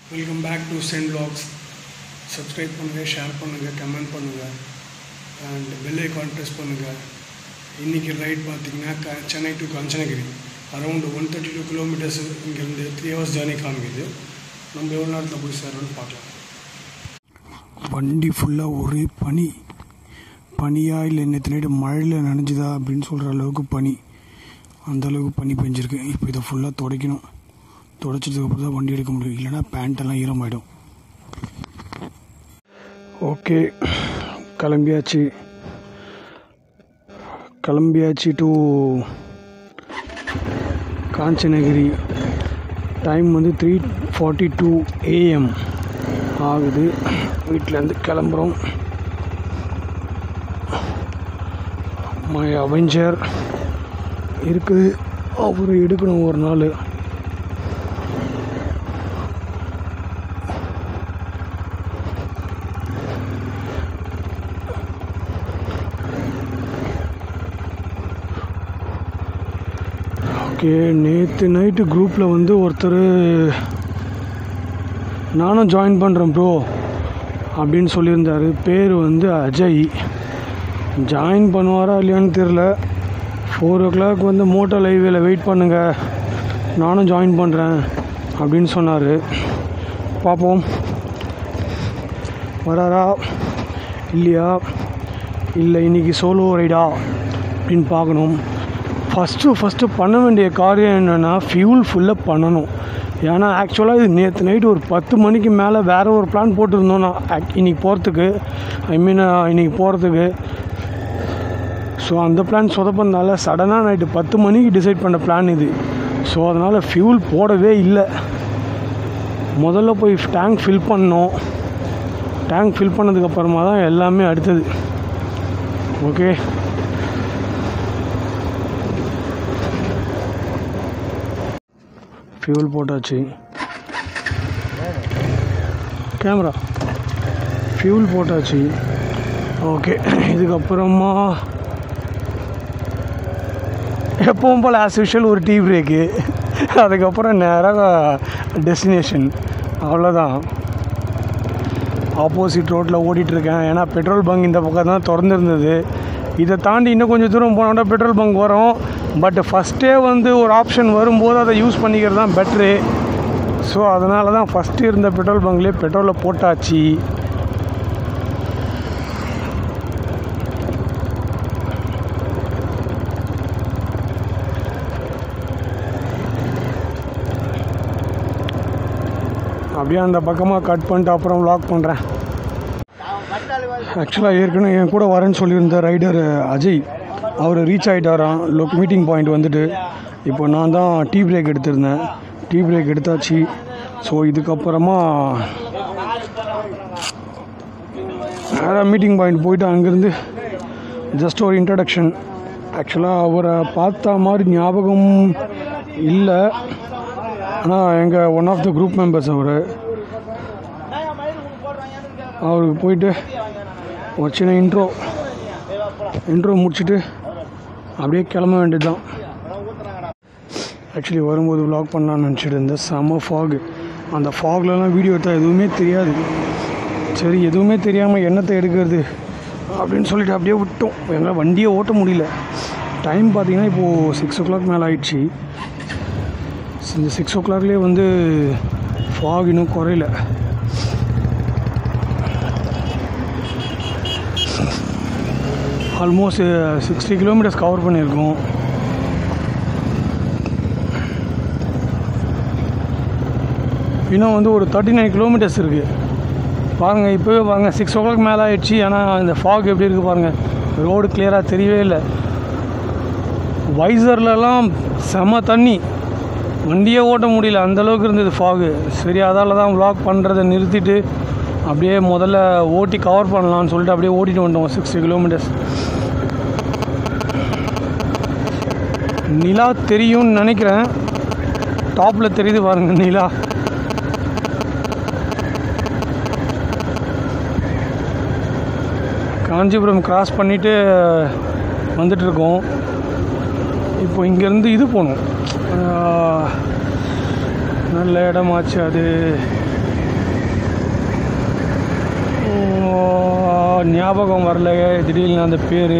Welcome back to Sent vlogs subscribe பண்ணுங்கள் share பண்ணுங்கள் comment பண்ணுங்கள் அண்ட் பெல் ஐக்கான் ப்ரெஸ் பண்ணுங்கள் இன்றைக்கி ரைட் பார்த்தீங்கன்னா க Chennai to Kanchanagiri around one thirty two kilometres இங்கேருந்து த்ரீ ஹவர்ஸ் ஜேர்னி காமிக்குது நம்ம எவ்வளோ நேரத்தில் போய் சேரோன்னு பார்க்கலாம் வண்டி ஃபுல்லாக ஒரே பனி பனியா இல்லை நேற்று நைட்டு மழையில் நனைஞ்சுதா அப்படின்னு சொல்கிற அளவுக்கு பனி அந்த அளவுக்கு பனி பெஞ்சிருக்கு இப்போ இதை ஃபுல்லாக துடைக்கணும் துடைச்சதுக்கு அப்புறம் தான் வண்டி எடுக்க முடியும் இல்லைன்னா பேண்ட்டெல்லாம் ஈரமாயிடும் ஓகே கிளம்பியாச்சு கிளம்பியாச்சு டு காஞ்சனகிரி டைம் வந்து த்ரீ ஃபார்ட்டி டூ ஏஎம் ஆகுது வீட்டிலேருந்து கிளம்புறோம் மை அவெஞ்சர் இருக்குது அவர் எடுக்கணும் ஒரு நாள் ஓகே நேற்று நைட்டு குரூப்பில் வந்து ஒருத்தர் நானும் ஜாயின் பண்ணுறேன் ப்ரோ அப்படின்னு சொல்லியிருந்தார் பேர் வந்து அஜய் ஜாயின் பண்ணுவாரா இல்லையான்னு தெரில ஃபோர் ஓ கிளாக் வந்து மோட்டோ லைவேல வெயிட் பண்ணுங்கள் நானும் ஜாயின் பண்ணுறேன் அப்படின்னு சொன்னார் பார்ப்போம் வராரா இல்லையா இல்லை இன்றைக்கி சோலோ ரைடா அப்படின்னு பார்க்கணும் ஃபஸ்ட்டு ஃபஸ்ட்டு பண்ண வேண்டிய காரியம் என்னென்னா ஃபியூல் ஃபுல்லாக பண்ணணும் ஏன்னா ஆக்சுவலாக இது நேற்று நைட்டு ஒரு பத்து மணிக்கு மேலே வேறு ஒரு பிளான் போட்டிருந்தோம் நான் ஆக் இன்றைக்கி போகிறதுக்கு ஐ மீன் இன்றைக்கி போகிறதுக்கு ஸோ அந்த பிளான் சொதப்பனால சடனாக நைட்டு பத்து மணிக்கு டிசைட் பண்ண பிளான் இது ஸோ அதனால் ஃபியூல் போடவே இல்லை முதல்ல போய் டேங்க் ஃபில் பண்ணோம் டேங்க் ஃபில் பண்ணதுக்கப்புறமா தான் எல்லாமே அடுத்தது ஓகே ஃபியூல் போட்டாச்சு கேமரா ஃபியூல் போட்டாச்சு ஓகே இதுக்கப்புறமா எப்பவும் போல் ஆஸ் யூஷுவல் ஒரு டீ பிரேக்கு அதுக்கப்புறம் நேராக டெஸ்டினேஷன் அவ்வளோதான் ஆப்போசிட் ரோட்டில் ஓடிட்டுருக்கேன் ஏன்னா பெட்ரோல் பங்க் இந்த பக்கம் தான் திறந்துருந்தது இதை தாண்டி இன்னும் கொஞ்சம் தூரம் போனோம்னா பெட்ரோல் பங்க் வரும் பட் ஃபஸ்ட்டே வந்து ஒரு ஆப்ஷன் வரும்போது அதை யூஸ் பண்ணிக்கிறது தான் பெட்ரு ஸோ அதனால தான் ஃபஸ்ட்டு இருந்த பெட்ரோல் பங்க்லேயே பெட்ரோலை போட்டாச்சு அப்படியே அந்த பக்கமாக கட் பண்ணிட்டு அப்புறம் வ்ளாக் பண்ணுறேன் ஆக்சுவலாக ஏற்கனவே என் கூட வரேன்னு சொல்லியிருந்த ரைடர் அஜய் அவர் ரீச் ஆகிட்டாராம் லொக் மீட்டிங் பாயிண்ட் வந்துட்டு இப்போ நான் தான் டீ பிரேக் எடுத்திருந்தேன் டீ பிரேக் எடுத்தாச்சு ஸோ இதுக்கப்புறமா நேராக மீட்டிங் பாயிண்ட் போயிட்டு அங்கேருந்து ஜஸ்ட் ஒரு இன்ட்ரடக்ஷன் ஆக்சுவலாக அவரை பார்த்த மாதிரி ஞாபகம் இல்லை ஆனால் எங்கள் one of the group members அவர் அவருக்கு போயிட்டு ஒரு சின்ன இன்ட்ரோ இன்ட்ரோ முடிச்சுட்டு அப்படியே கிளம்ப வேண்டியது தான் ஆக்சுவலி வரும்போது வ்ளாக் பண்ணலான்னு நினச்சிட்டு இருந்தேன் செம்ம ஃபாகு அந்த ஃபாக்லலாம் வீடியோ எடுத்தால் எதுவுமே தெரியாது சரி எதுவுமே தெரியாமல் என்னத்தை எடுக்கிறது அப்படின்னு சொல்லிட்டு அப்படியே விட்டோம் எங்களால் வண்டியை ஓட்ட முடியல டைம் பார்த்தீங்கன்னா இப்போது சிக்ஸ் ஓ கிளாக் மேலே ஆயிடுச்சு இந்த சிக்ஸ் ஓ கிளாக்லேயே வந்து ஃபாக் இன்னும் குறையல ஆல்மோஸ்ட் சிக்ஸ்டி கிலோமீட்டர்ஸ் கவர் பண்ணியிருக்கோம் இன்னும் வந்து ஒரு தேர்ட்டி நைன் கிலோமீட்டர்ஸ் இருக்குது பாருங்கள் இப்போவே பாருங்கள் சிக்ஸ் ஓ கிளாக் மேலே ஆயிடுச்சு ஏன்னா இந்த ஃபாக் எப்படி இருக்குது பாருங்கள் ரோடு கிளியராக தெரியவே இல்லை வைசர்லலாம் செம தண்ணி வண்டியே ஓட்ட முடியல அந்தளவுக்கு இருந்தது ஃபாகு சரி அதால் தான் வ்ளாக் பண்ணுறதை நிறுத்திட்டு அப்படியே முதல்ல ஓட்டி கவர் பண்ணலாம்னு சொல்லிட்டு அப்படியே ஓட்டிட்டு வந்துட்டோம் சிக்ஸ்டி கிலோமீட்டர்ஸ் நிலா தெரியும்னு நினைக்கிறேன் டாப்பில் தெரியுது பாருங்கள் நிலா காஞ்சிபுரம் கிராஸ் பண்ணிவிட்டு வந்துட்டுருக்கோம் இப்போ இங்கேருந்து இது போகணும் ஆஹ், நல்ல இடமாச்சு அது ஞாபகம் வரல திடீர்னு அந்த பேர்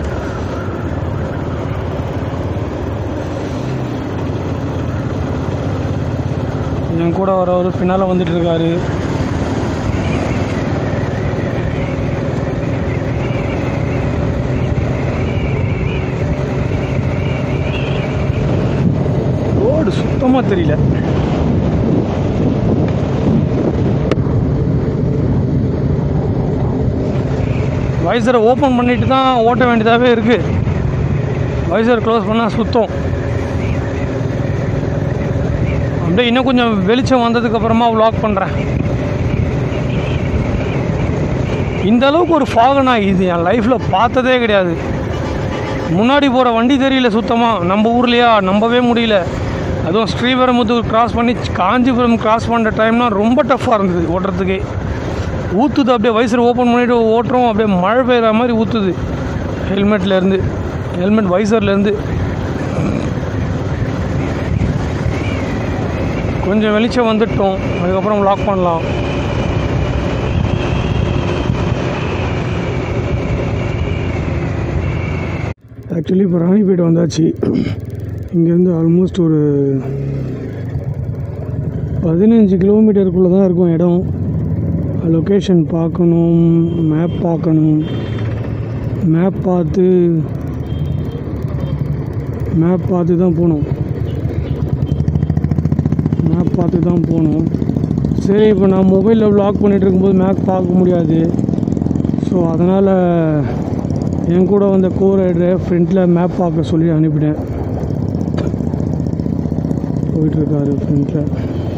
என் கூட வரவர் பின்னால் வந்துட்டு இருக்காரு ரோடு சுத்தமாக தெரியல வைசரை ஓப்பன் பண்ணிட்டு தான் ஓட்ட வேண்டியதாகவே இருக்குது வைசர் க்ளோஸ் பண்ணால் சுத்தம் அப்படியே இன்னும் கொஞ்சம் வெளிச்சம் வந்ததுக்கு அப்புறமா vlog பண்ணுறேன் இந்த அளவுக்கு ஒரு ஃபாக நான் இது என் லைஃப்பில் பார்த்ததே கிடையாது முன்னாடி போகிற வண்டி தெரியல சுத்தமாக நம்ம ஊர்லையா நம்பவே முடியல அதுவும் ஸ்ரீபெரும்புத்தூர் கிராஸ் பண்ணி காஞ்சிபுரம் கிராஸ் பண்ணுற டைம்னா ரொம்ப டஃப்பாக இருந்தது ஓட்டுறதுக்கே ஊற்றுது அப்படியே வைசர் ஓப்பன் பண்ணிவிட்டு ஓட்டுறோம் அப்படியே மழை பெய்கிற மாதிரி ஊற்றுது ஹெல்மெட்லேருந்து ஹெல்மெட் வைசர்லேருந்து கொஞ்சம் வெளிச்சம் வந்துட்டோம் அதுக்கப்புறம் லாக் பண்ணலாம் ஆக்சுவலி இப்போ ராணிப்பேட்டை வந்தாச்சு இங்கேருந்து ஆல்மோஸ்ட் ஒரு பதினஞ்சு கிலோமீட்டருக்குள்ளே தான் இருக்கும் இடம் லொக்கேஷன் பார்க்கணும் மேப் பார்க்கணும் மேப் பார்த்து மேப் பார்த்து தான் போகணும் மேப் பார்த்து தான் போகணும் சரி இப்போ நான் மொபைலில் vlog பண்ணிகிட்டு இருக்கும்போது மேப் பார்க்க முடியாது ஸோ அதனால் என் கூட வந்த கோ ரைடரை ஃப்ரண்ட்டில் மேப் பார்க்க சொல்லி அனுப்பிட்டேன் போயிட்டுருக்காரு ஃப்ரண்ட்டில்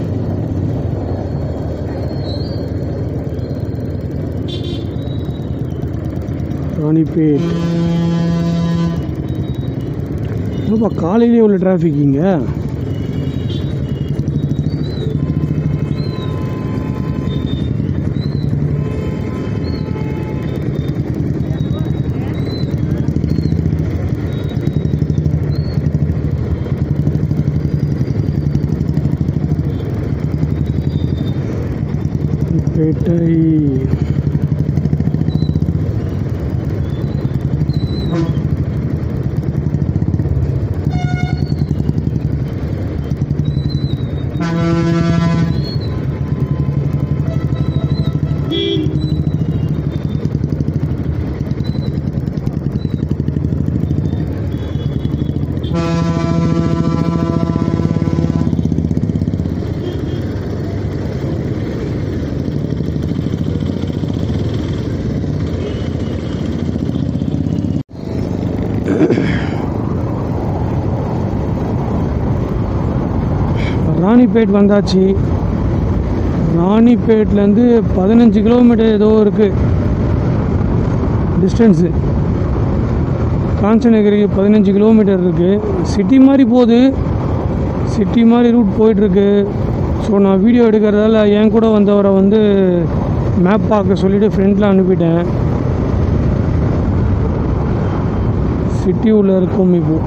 ராணிப்பேட் என்னப்பா காலையிலே உள்ள டிராஃபிக் இங்கே பேட்டை ராணிப்பேட் வந்தாச்சு ராணிப்பேட்லேருந்து பதினஞ்சு கிலோமீட்டர் ஏதோ இருக்குது டிஸ்டன்ஸு காஞ்சனகிரிக்கு பதினஞ்சு கிலோமீட்டர் இருக்குது சிட்டி மாதிரி போகுது சிட்டி மாதிரி ரூட் போயிட்டுருக்கு ஸோ நான் வீடியோ எடுக்கிறதால என் கூட வந்தவரை வந்து மேப் பார்க்க சொல்லிவிட்டு ஃப்ரெண்டில் அனுப்பிட்டேன் சிட்டி உள்ள இருக்கும் இப்போ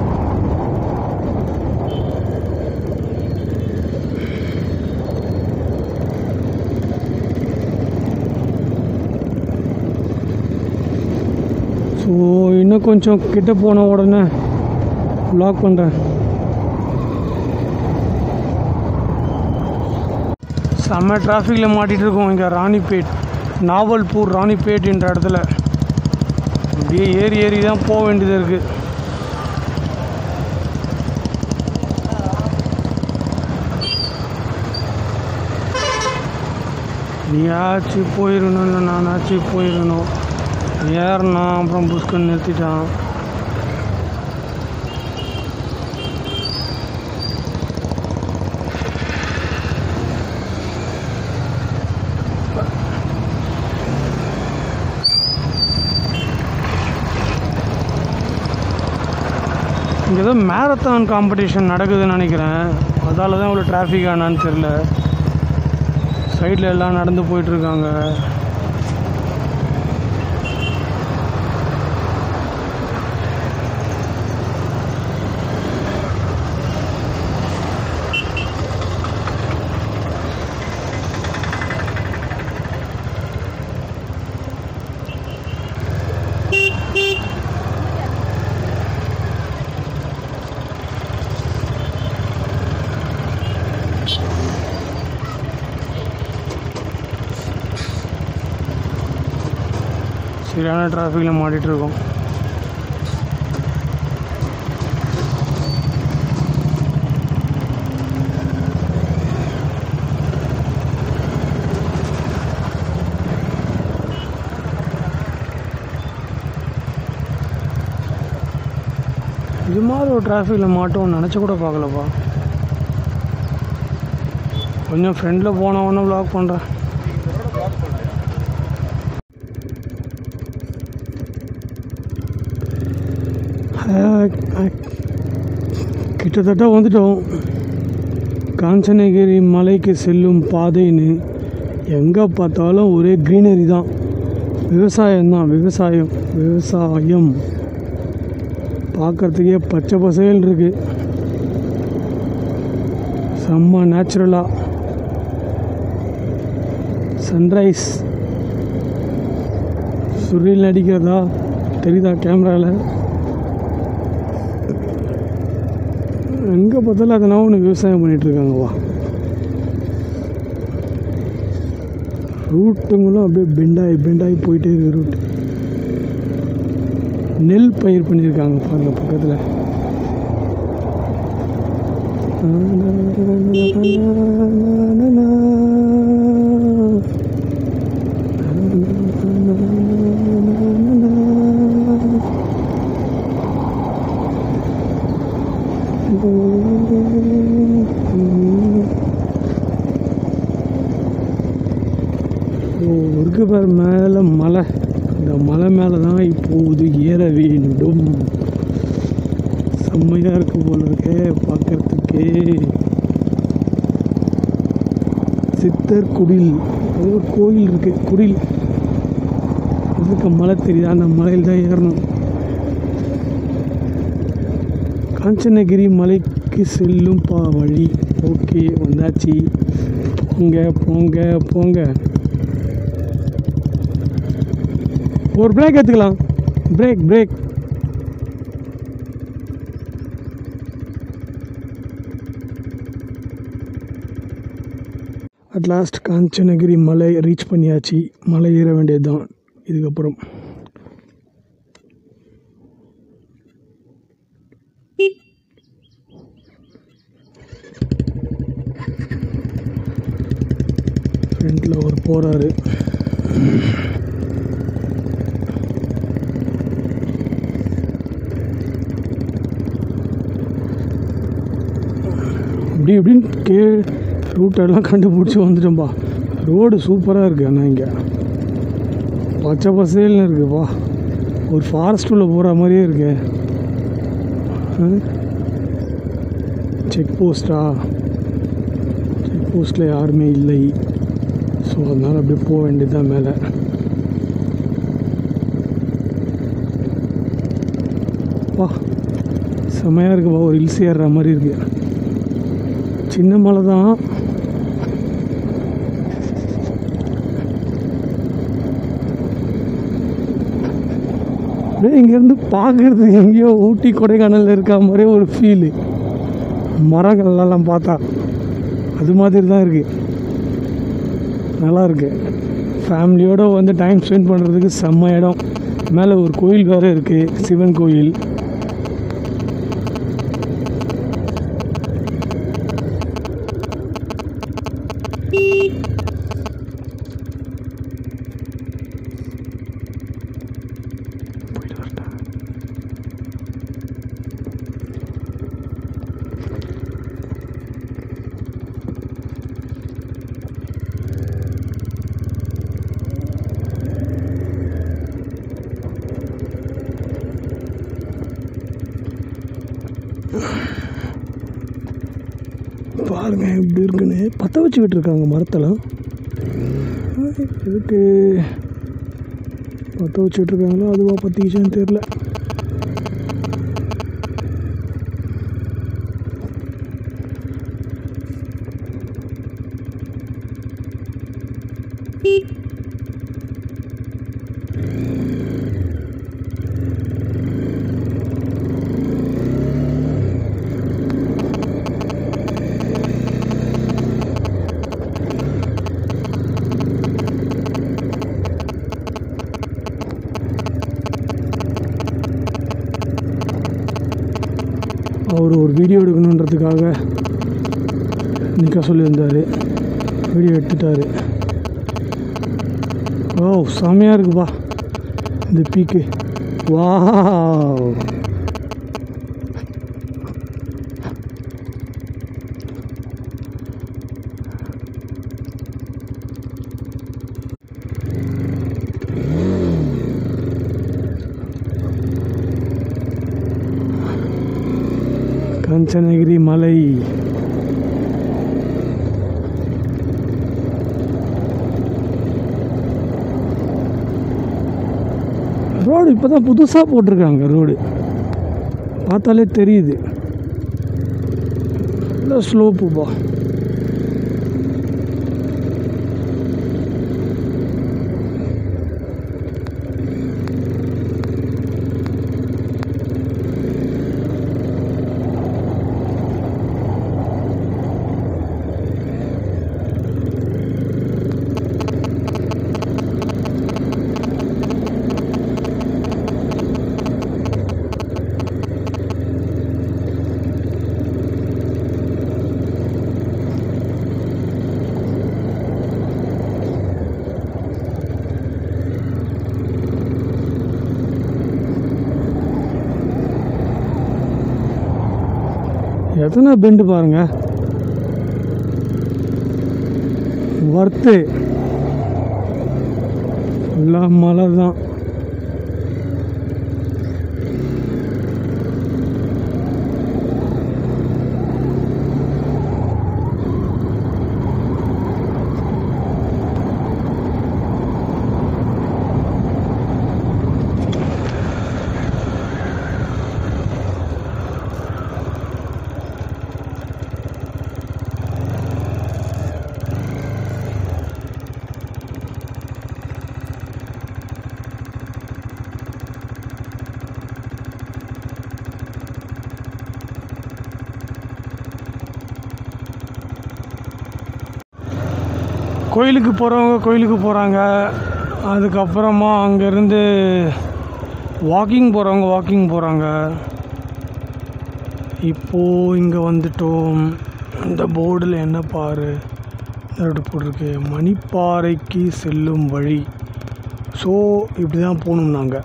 ஸோ இன்னும் கொஞ்சம் கிட்ட போன உடனே லாக் பண்ணுறேன் செம்ம டிராஃபிக்கில் மாட்டிகிட்டு இருக்கோம் இங்கே ராணிப்பேட் நாவல்பூர் ராணிப்பேட் என்ற இடத்துல அப்படியே ஏறி ஏறி தான் போக வேண்டியது இருக்குது நீயாச்சு போயிடணும் இல்லை நானாச்சு போயிடணும் ஏறினான் அப்புறம் புஷ்கன் நிறுத்திட்டான் இங்கே ஏதோ மேரத்தான் காம்படிஷன் நடக்குதுன்னு நினைக்கிறேன் அதால தான் இவ்வளோ டிராஃபிக் ஆனான்னு தெரில சைடில் எல்லாம் நடந்து போயிட்டுருக்காங்க சரியான டிராஃபிக்கில் மாட்டிகிட்டு இருக்கோம் இது மாதிரி ஒரு டிராஃபிக்கில் மாட்டோம் நினச்சி கூட பார்க்கலப்பா கொஞ்சம் ஃப்ரெண்டில் போனவொன்னே ப்ளாக் பண்ணுறேன் கிட்டத்தட்ட வந்துட்டோம் காஞ்சனகிரி மலைக்கு செல்லும் பாதைன்னு எங்கே பார்த்தாலும் ஒரே க்ரீனரி தான் விவசாயம் தான் விவசாயம் விவசாயம் பார்க்கறதுக்கே பச்சை பசேல் இருக்கு செம்ம நேச்சுரலாக சன்ரைஸ் சுரில் அடிக்கிறதா தெரியுதா கேமராவில் எங்கே பார்த்தாலும் அதனால் ஒன்று விவசாயம் பண்ணிகிட்ருக்காங்கப்பா ரூட்டுங்களும் அப்படியே பெண்டாகி பெண்டாகி போயிட்டே இருக்கு ரூட் நெல் பயிர் பண்ணியிருக்காங்க பாருங்க பக்கத்தில் இருக்கு பாரு மேலே மலை அந்த மலை மேலே தான் இப்போது ஏற வேண்டும் செம்மையாக இருக்கு போல இருக்கே பார்க்கறதுக்கே சித்தர் குடில் அது ஒரு கோயில் இருக்கு குடில் இதுக்கு மலை தெரியுது அந்த மலையில் தான் ஏறணும் காஞ்சனகிரி மலைக்கு செல்லும் பா வழி ஓகே வந்தாச்சு போங்க போங்க போங்க ஒரு பிரேக் எடுத்துக்கலாம் break break at last Kanchanagiri மலை ரீச் பண்ணியாச்சு மலை ஏற வேண்டியது தான் இதுக்கப்புறம் ஃப்ரண்டில் ஒரு போகிறாரு இப்படி இப்படின்னு கே ரூட்டெல்லாம் கண்டுபிடிச்சி வந்துட்டோம்பா ரோடு சூப்பராக இருக்குது ஆனால் இங்கே பச்சை பசேல்னு இருக்குப்பா ஒரு ஃபாரஸ்ட் உள்ள போகிற மாதிரியே இருக்கு செக் போஸ்டா செக் போஸ்ட்டில் யாருமே இல்லை ஸோ அதனால் அப்படியே போக வேண்டியதுதான் மேலே வா செமையாக இருக்குப்பா ஒரு ஹில்ஸ் ஏறுற மாதிரி இருக்குது சின்ன மலை தான் அப்படியே இங்கேருந்து பார்க்கறது எங்கேயோ ஊட்டி கொடைக்கானலில் இருக்க மாதிரியே ஒரு ஃபீலு மரங்கள்லாம் பார்த்தா அது மாதிரி தான் இருக்குது நல்லா இருக்கு ஃபேமிலியோடு வந்து டைம் ஸ்பெண்ட் பண்ணுறதுக்கு செம்ம இடம் மேலே ஒரு கோயில் வேறு இருக்குது சிவன் கோயில் போயிட்டு வரட்டா பாருங்க இப்படி இருக்குன்னு பற்ற வச்சுக்கிட்டு இருக்காங்க மரத்தெல்லாம் எதுக்கு பற்ற வச்சுட்டு இருக்காங்களோ அதுவா பற்றிக்கிச்சான்னு தெரில அவர் ஒரு வீடியோ எடுக்கணுன்றதுக்காக நிற்க சொல்லியிருந்தார் வீடியோ எடுத்துட்டாரு ஓ செமையாக இருக்குப்பா இந்த பீக்கு வா கஞ்சனகிரி மலை ரோடு இப்போ தான் புதுசாக போட்டிருக்காங்க ரோடு பார்த்தாலே தெரியுது இல்லை ஸ்லோப்புப்பா எத்தனை பெண்டு பாருங்க ஒர்த்து எல்லாம் மலை தான் கோயிலுக்கு போகிறவங்க கோயிலுக்கு போகிறாங்க அதுக்கப்புறமா அங்கேருந்து வாக்கிங் போகிறவங்க வாக்கிங் போகிறாங்க இப்போது இங்கே வந்துட்டோம் இந்த போர்டில் என்ன பாரு அப்படி போட்டிருக்கு மணிப்பாறைக்கு செல்லும் வழி ஸோ இப்படி தான் போகணும் நாங்கள்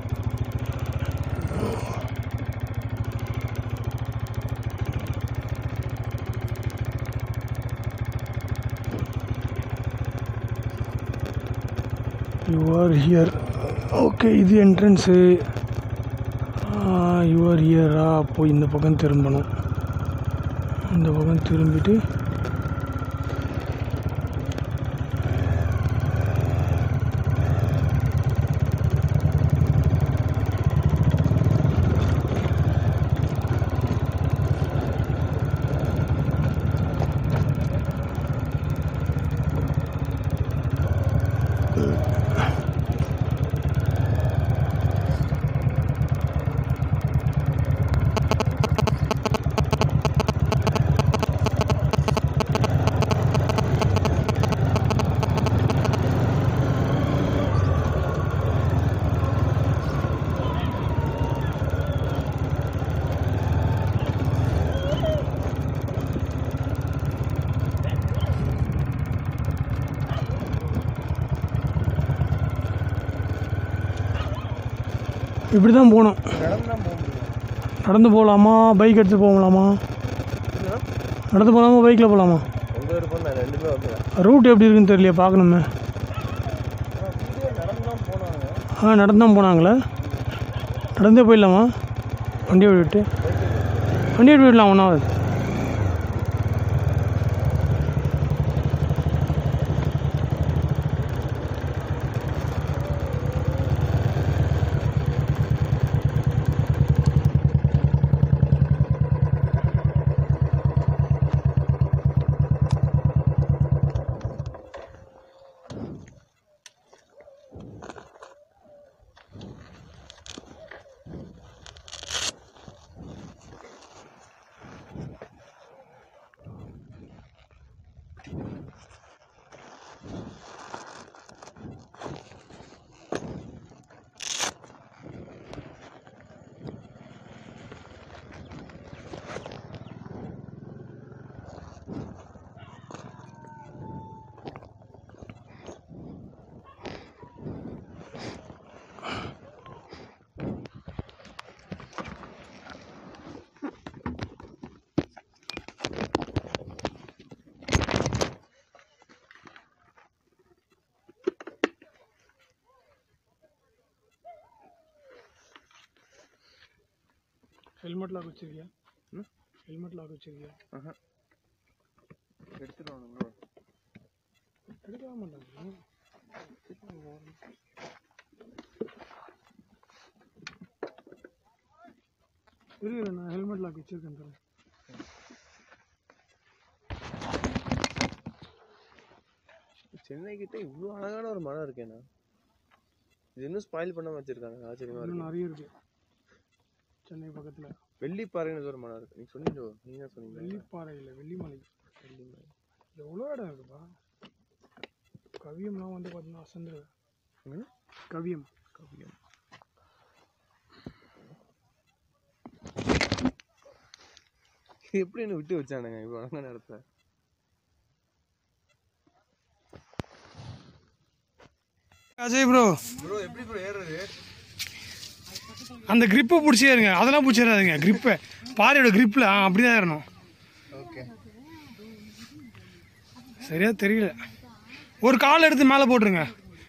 யூ ஆர் ஹியர் ஓகே இது என்ட்ரன்ஸு யூ ஆர் ஹியரா அப்போ இந்த பக்கம் திரும்பணும் இந்த பக்கம் திரும்பிட்டு இப்படி தான் போகணும் நடந்து போகலாமா பைக் எடுத்து போகலாமா நடந்து போகலாமா பைக்கில் போகலாமா உங்க விருப்பம் நான் ரெண்டுமே ஓகே ரூட் எப்படி இருக்குன்னு தெரியலையே பார்க்கணுமே நடந்து தான் போனாங்க ஆ நடந்து தான் போனாங்களே நடந்தே போயிடலாமா வண்டியை விட்டு வண்டியை விட்டு விடலாம் ஒன்றாவது ஹெல்மெட் லாக் வச்சிருக்கியா ம்? ஹெல்மெட் லாக் வச்சிருக்கியா எடுத்துருவானு ப்ரோ எடுக்கவே மாட்டாங்க இருக்கு நான் ஹெல்மெட் லாக் வச்சிருக்கேன் தரேன் சென்னை கிட்ட இவ்வளோ அழகான ஒரு மரம் இருக்கேண்ணா இது இன்னும் ஸ்பாயில் பண்ணாம வச்சிருக்காங்க ஆச்சரியமா இன்னும் இருக்கு நிறைய இருக்கு சென்னை பக்கத்தில் வெள்ளிப்பாறைன்னு ஒரு மரம் இருக்கு நீங்க சொன்னீங்களோ நீங்க தான் சொன்னீங்க வெள்ளிப்பாறை இல்லை வெள்ளிமலை எவ்வளோ இடம் இருக்குப்பா கவியம்லாம் வந்து பார்த்தீங்கன்னா அசந்துருவேன் ம்? கவியம் கவியம் இது எப்படி என்ன விட்டு வச்சானுங்க இவ்வளோ அழகான இடத்துல அஜய் ப்ரோ ப்ரோ எப்படி ப்ரோ ஏறுறது அந்த கிரிப்பை பிடிச்சே இருங்க அதெல்லாம் பிடிச்சிடாதுங்க கிரிப்பை பாறையோட கிரிப்பில் ஆ அப்படி தான் ஏறணும் ஓகே சரியா தெரியல ஒரு கால் எடுத்து மேலே போட்டுருங்க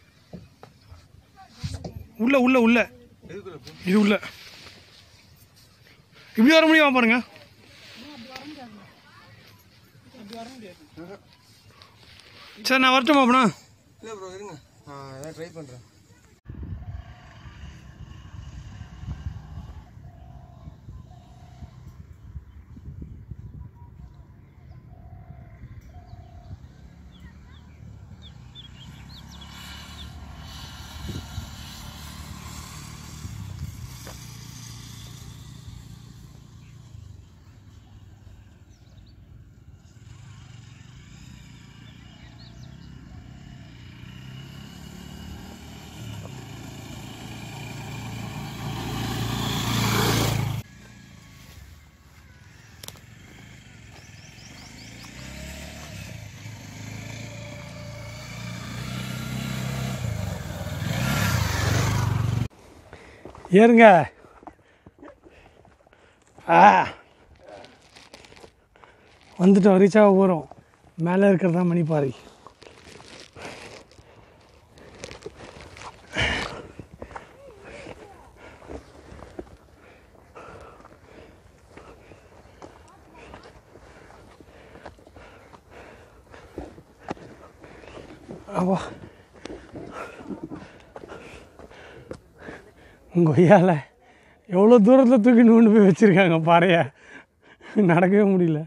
உள்ள உள்ள உள்ள எதுக்குள்ள ப்ரோ இது உள்ள இப்படி வர முடியுமா பாருங்க சரி நான் வரட்டுமா அப்படின்னா இல்லை ப்ரோ இருங்க நான் ஏதாவது ட்ரை பண்ணுறேன் ஏறுங்க ஆ வந்துட்டோம் ரீச் ஆக போகிறோம் மேலே இருக்கிறது தான் மணிப்பாறை அப்பா கொய்யால எவ்வளோ தூரத்தில் தூக்கி கொண்டு போய் வச்சுருக்காங்க பாறையை நடக்கவே முடியல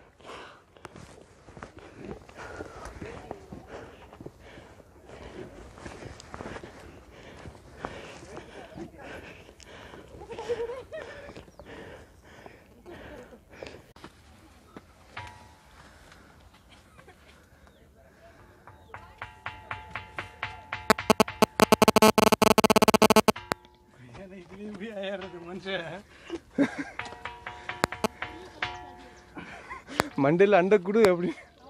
மனுஷன் மண்டையில் அண்டை குடு அப்படி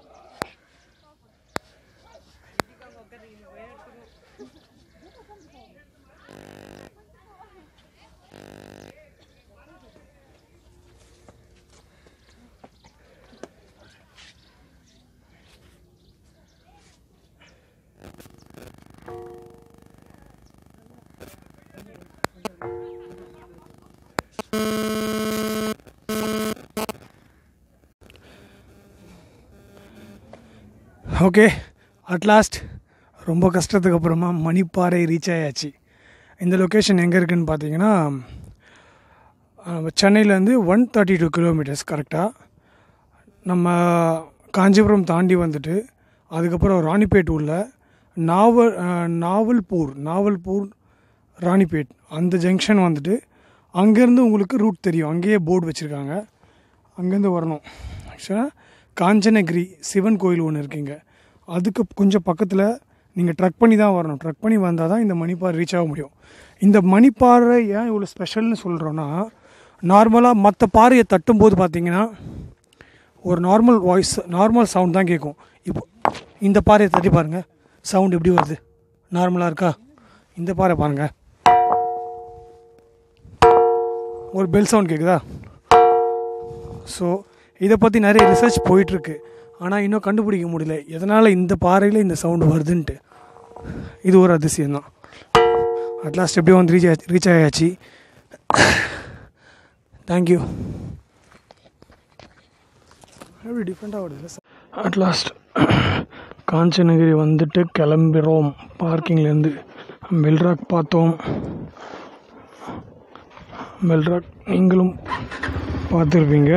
ஓகே அட்லாஸ்ட் ரொம்ப கஷ்டத்துக்கு அப்புறமா மணிப்பாறை ரீச் ஆயாச்சு இந்த லொக்கேஷன் எங்கே இருக்குன்னு பார்த்தீங்கன்னா சென்னையிலேருந்து ஒன் தேர்ட்டி டூ கிலோமீட்டர்ஸ் கரெக்டாக நம்ம காஞ்சிபுரம் தாண்டி வந்துட்டு அதுக்கப்புறம் ராணிப்பேட் உள்ள நாவல் அஹ், நாவல்பூர் நாவல்பூர் ராணிப்பேட் அந்த ஜங்ஷன் வந்துட்டு அங்கேருந்து உங்களுக்கு ரூட் தெரியும் அங்கேயே போர்டு வச்சுருக்காங்க அங்கேருந்து வரணும் ஆக்சுவலாக காஞ்சனகிரி சிவன் கோயில் ஒன்று இருக்குங்க அதுக்கு கொஞ்சம் பக்கத்தில் நீங்கள் ட்ரக் பண்ணி தான் வரணும் ட்ரக் பண்ணி வந்தால் தான் இந்த மணிப்பாறை ரீச் ஆக முடியும் இந்த மணிப்பாறை ஏன் இவ்வளோ ஸ்பெஷல்னு சொல்கிறோன்னா நார்மலாக மற்ற பாறையை தட்டும்போது பார்த்தீங்கன்னா ஒரு நார்மல் வாய்ஸ் நார்மல் சவுண்ட் தான் கேட்கும் இப்போ இந்த பாறையை தட்டி பாருங்கள் சவுண்ட் எப்படி வருது நார்மலாக இருக்கா இந்த பாறை பாருங்கள் ஒரு பெல் சவுண்ட் கேட்குதா ஸோ இதை பற்றி நிறைய ரிசர்ச் போயிட்டுருக்கு ஆனால் இன்னும் கண்டுபிடிக்க முடியல எதனால் இந்த பாறையில் இந்த சவுண்டு வருதுன்ட்டு இது ஒரு அதிசயம்தான் அட்லாஸ்ட் எப்படியோ வந்து ரீச் ரீச் ஆயாச்சு தேங்க்யூ எப்படி டிஃப்ரெண்ட்டாக வருது அட் லாஸ்ட் காஞ்சனகிரி வந்துட்டு கிளம்புறோம் பார்க்கிங்லேருந்து மெல்ராக் பார்த்தோம் மெல்ராக் நீங்களும் பார்த்துருப்பீங்க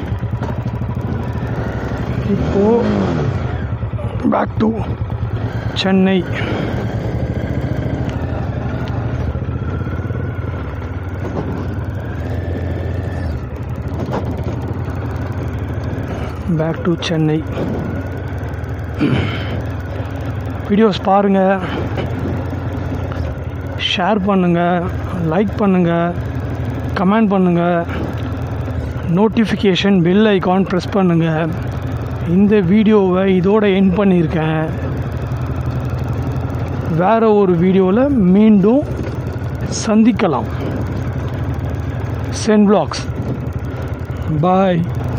இப்போது back to Chennai back to Chennai videos பாருங்கள் ஷேர் பண்ணுங்கள் லைக் பண்ணுங்கள் கமெண்ட் பண்ணுங்கள் நோட்டிஃபிகேஷன் பெல் ஐகான் ப்ரெஸ் பண்ணுங்கள் இந்த வீடியோவை இதோட என் பண்ணியிருக்கேன் வேறு ஒரு வீடியோவில் மீண்டும் சந்திக்கலாம் சென் பிளாக்ஸ் பாய்